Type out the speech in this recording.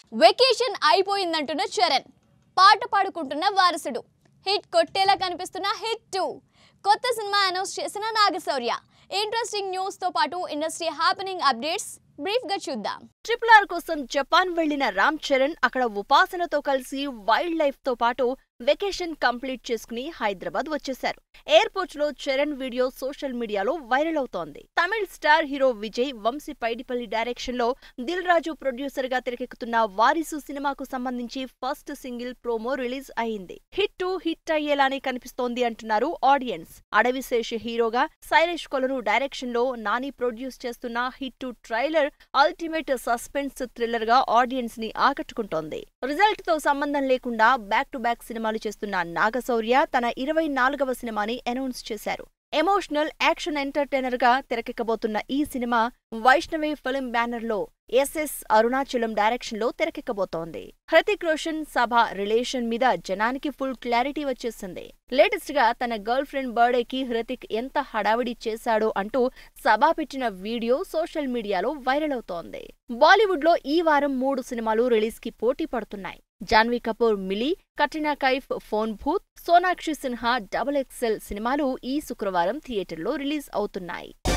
vacation అయిపోయిందంటున్న Charan పాట పాడుకుంటున్న వారసుడు hit కొట్టేలా కనిపిస్తున్న హిట్ టూ కొత్త సినిమా అనౌన్స్ చేసిన నాగశౌర్య ఇంట్రెస్టింగ్ న్యూస్ తో పాటు ఇండస్ట్రీ హ్యాపెనింగ్ అప్డేట్స్ బ్రీఫ్ గా చూద్దాం ట్రిపుల్ ఆర్ కోసం జపాన్ వెళ్లిన రామ్ చరణ్ అక్కడ ఉపాసనతో కలిసి వైల్డ్ లైఫ్ తో పాటు వెకేషన్ కంప్లీట్ చేసుకుని హైదరాబాద్ వచ్చేశారు ఎయిర్పోర్ట్ లో చరణ్ వీడియో సోషల్ మీడియాలో వైరల్ అవుతోంది Tamil star hero Vijay Vamshi Paidipally direction లో దిల్ రాజు ప్రొడ్యూసర్ గా తెరకెక్కుతున్న వారిసు సినిమాకు సంబంధించి ఫస్ట్ సింగిల్ ప్రోమో రిలీజ్ అయింది హిట్ టు హిట్ అయ్యేలానే కనిపిస్తోంది అంటున్నారు ఆడియన్స్ అడవిశేష్ హీరోగా శైలేష్ కొలను డైరెక్షన్ లో నాని ప్రొడ్యూస్ చేస్తున్న hit two trailer ultimate suspense thriller గా ఆడియన్స్ ని ఆకట్టుకుంటోంది రిజల్ట్ తో సంబంధం లేకుండా బ్యాక్ టు బ్యాక్ సినిమాలు చేస్తున్న నాగశౌర్య తన ఇరవై నాలుగవ సినిమాని అనౌన్స్ చేశారు ఎమోషనల్ యాక్షన్ ఎంటర్టైనర్ గా తెరకెక్కబోతున్న ఈ సినిమా వైష్ణవి ఫిల్మ్ బ్యానర్ లో ఎస్ఎస్ అరుణాచలం డైరెక్షన్ లో తెరకెక్కబోతోంది హృతిక్ రోషన్ సభ రిలేషన్ మీద జనానికి ఫుల్ క్లారిటీ వచ్చేసింది లేటెస్ట్ గా తన గర్ల్ ఫ్రెండ్ బర్త్డే కి హృతిక్ ఎంత హడావిడి చేశాడో అంటూ సభ పెట్టిన వీడియో సోషల్ మీడియాలో వైరల్ అవుతోంది బాలీవుడ్ లో ఈ వారం మూడు సినిమాలు రిలీజ్ కి పోటీ పడుతున్నాయి Janhvi Kapoor Mili Katrina Kaif phone Bhoot Sonakshi Sinha double XL సినిమాలు ఈ శుక్రవారం థియేటర్లో రిలీజ్ అవుతున్నాయి